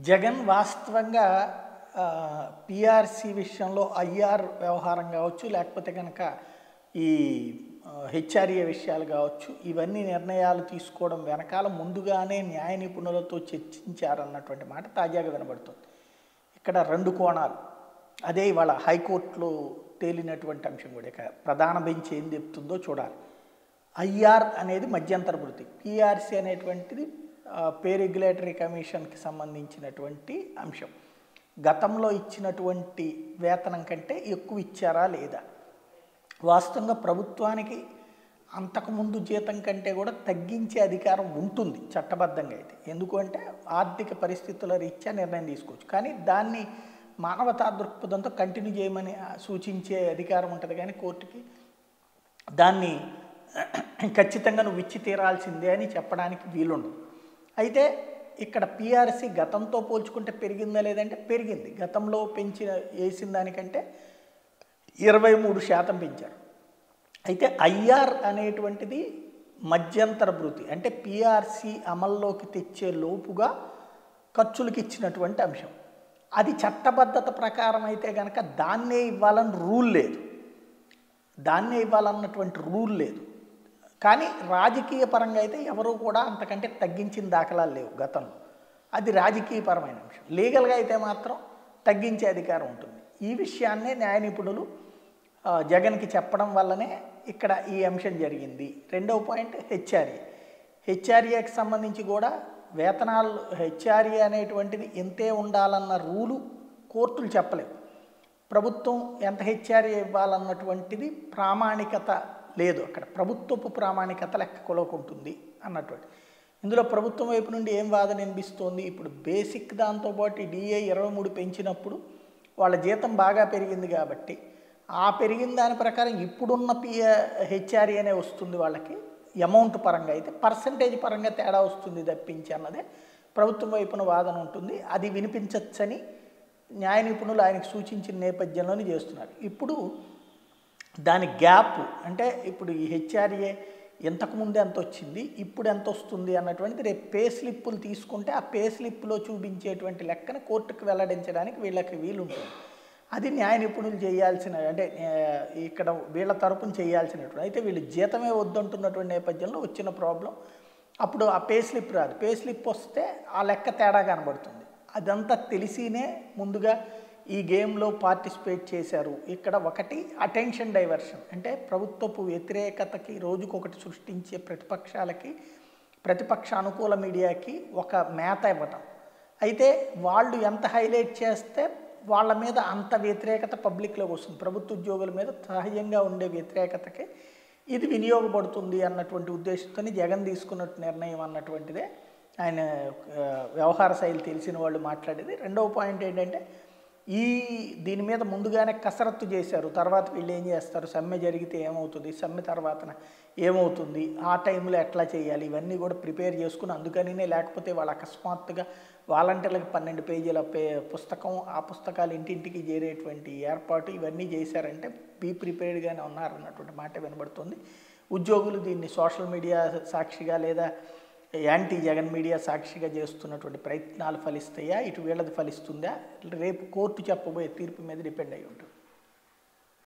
జగన్ వాస్తవంగా పిఆర్సి విషయంలో ఐఆర్ వ్యవహారం కావచ్చు లేకపోతే కనుక ఈ హెచ్ఆర్ఏ విషయాలు కావచ్చు ఇవన్నీ నిర్ణయాలు తీసుకోవడం వెనకాల ముందుగానే న్యాయ నిపుణులతో చర్చించారన్నటువంటి మాట తాజాగా వినబడుతుంది ఇక్కడ రెండు కోణాలు అదే ఇవాళ హైకోర్టులో తేలినటువంటి అంశం కూడా ఇక ప్రధాన బెంచ్ ఏం చెప్తుందో చూడాలి ఐఆర్ అనేది మధ్యంతర వృత్తి పిఆర్సి అనేటువంటిది పే రెగ్యులేటరీ కమిషన్కి సంబంధించినటువంటి అంశం గతంలో ఇచ్చినటువంటి వేతనం కంటే ఎక్కువ ఇచ్చారా లేదా వాస్తవంగా ప్రభుత్వానికి అంతకుముందు జీతం కంటే కూడా తగ్గించే అధికారం ఉంటుంది చట్టబద్ధంగా అయితే ఎందుకు అంటే ఆర్థిక పరిస్థితుల రీత్యా నిర్ణయం తీసుకోవచ్చు కానీ దాన్ని మానవతా దృక్పథంతో కంటిన్యూ చేయమని సూచించే అధికారం ఉంటుంది కానీ కోర్టుకి దాన్ని ఖచ్చితంగా నువ్వు ఇచ్చి తీరాల్సిందే అని చెప్పడానికి వీలుండదు అయితే ఇక్కడ పిఆర్సీ గతంతో పోల్చుకుంటే పెరిగిందా లేదంటే పెరిగింది గతంలో పెంచిన వేసిన దానికంటే ఇరవై మూడు శాతం పెంచారు అయితే ఐఆర్ అనేటువంటిది మధ్యంతర భృతి అంటే పిఆర్సి అమల్లోకి తెచ్చే లోపుగా ఖర్చులకు ఇచ్చినటువంటి అంశం అది చట్టబద్ధత ప్రకారం అయితే కనుక దాన్నే ఇవ్వాలని రూల్ లేదు దాన్నే ఇవ్వాలన్నటువంటి రూల్ లేదు కానీ రాజకీయ పరంగా అయితే ఎవరు కూడా అంతకంటే తగ్గించిన దాఖలాలు లేవు గతంలో అది రాజకీయపరమైన అంశం లీగల్గా అయితే మాత్రం తగ్గించే అధికారం ఉంటుంది ఈ విషయాన్నే న్యాయ నిపుణులు జగన్కి చెప్పడం వల్లనే ఇక్కడ ఈ అంశం జరిగింది రెండవ పాయింట్ హెచ్ఆర్ఏ హెచ్ఆర్ఏకి సంబంధించి కూడా వేతనాలు హెచ్ఆర్ఏ అనేటువంటిది ఎంతే ఉండాలన్న రూలు కోర్టులు చెప్పలేవు ప్రభుత్వం ఎంత హెచ్ఆర్ఏ ఇవ్వాలన్నటువంటిది ప్రామాణికత లేదు అక్కడ ప్రభుత్వపు ప్రామాణికత లెక్కలోకి ఉంటుంది అన్నటువంటి ఇందులో ప్రభుత్వం వైపు నుండి ఏం వాదన వినిపిస్తోంది ఇప్పుడు బేసిక్ దాంతోపాటు డిఏ ఇరవై మూడు పెంచినప్పుడు వాళ్ళ జీతం బాగా పెరిగింది కాబట్టి ఆ పెరిగిన దాని ప్రకారం ఇప్పుడున్న పిఏ హెచ్ఆర్ఏనే వస్తుంది వాళ్ళకి అమౌంట్ పరంగా అయితే పర్సంటేజ్ పరంగా తేడా వస్తుంది తప్పించి అన్నదే ప్రభుత్వం వైపున వాదన ఉంటుంది అది వినిపించచ్చని న్యాయ నిపుణులు ఆయనకు సూచించిన నేపథ్యంలోనే చేస్తున్నారు ఇప్పుడు దాని గ్యాప్ అంటే ఇప్పుడు ఈ హెచ్ఆర్ఏ ఇంతకుముందు ఎంత వచ్చింది ఇప్పుడు ఎంత వస్తుంది అన్నటువంటిది రేపు పే స్లిప్పులు తీసుకుంటే ఆ పే స్లిప్లో చూపించేటువంటి లెక్కన కోర్టుకు వెల్లడించడానికి వీళ్ళకి వీలుంటుంది అది న్యాయ నిపుణులు చేయాల్సిన అంటే ఇక్కడ వీళ్ళ తరపున చేయాల్సినటువంటి అయితే వీళ్ళు జీతమే వద్దంటున్నటువంటి నేపథ్యంలో వచ్చిన ప్రాబ్లం అప్పుడు ఆ పే స్లిప్ రాదు పే స్లిప్ వస్తే ఆ లెక్క తేడా కనబడుతుంది అదంతా తెలిసినే ముందుగా ఈ గేమ్లో పార్టిసిపేట్ చేశారు ఇక్కడ ఒకటి అటెన్షన్ డైవర్షన్ అంటే ప్రభుత్వపు వ్యతిరేకతకి రోజుకొకటి సృష్టించే ప్రతిపక్షాలకి ప్రతిపక్ష అనుకూల మీడియాకి ఒక మేత ఇవ్వటం అయితే వాళ్ళు ఎంత హైలైట్ చేస్తే వాళ్ళ మీద అంత వ్యతిరేకత పబ్లిక్లోకి వస్తుంది ప్రభుత్వ ఉద్యోగుల మీద సహజంగా ఉండే వ్యతిరేకతకి ఇది వినియోగపడుతుంది అన్నటువంటి ఉద్దేశంతో జగన్ తీసుకున్నట్టు నిర్ణయం అన్నటువంటిదే ఆయన వ్యవహార శైలి తెలిసిన వాళ్ళు మాట్లాడేది రెండవ పాయింట్ ఏంటంటే ఈ దీని మీద ముందుగానే కసరత్తు చేశారు తర్వాత వీళ్ళు ఏం చేస్తారు సమ్మె జరిగితే ఏమవుతుంది సమ్మె తర్వాతన ఏమవుతుంది ఆ టైంలో ఎట్లా చేయాలి ఇవన్నీ కూడా ప్రిపేర్ చేసుకుని అందుకనినే లేకపోతే వాళ్ళు అకస్మాత్తుగా వాలంటీర్లకు పన్నెండు పేజీల పే పుస్తకం ఆ పుస్తకాలు ఇంటింటికి చేరేటువంటి ఏర్పాటు ఇవన్నీ చేశారంటే బీ ప్రిపేర్డ్గానే ఉన్నారన్నటువంటి మాట వినబడుతుంది ఉద్యోగులు దీన్ని సోషల్ మీడియా సాక్షిగా లేదా యాంటీ జగన్ మీడియా సాక్షిగా చేస్తున్నటువంటి ప్రయత్నాలు ఫలిస్తాయా ఇటు వీళ్ళది ఫలిస్తుందా రేపు కోర్టు చెప్పబోయే తీర్పు మీద డిపెండ్ అయి ఉంటుంది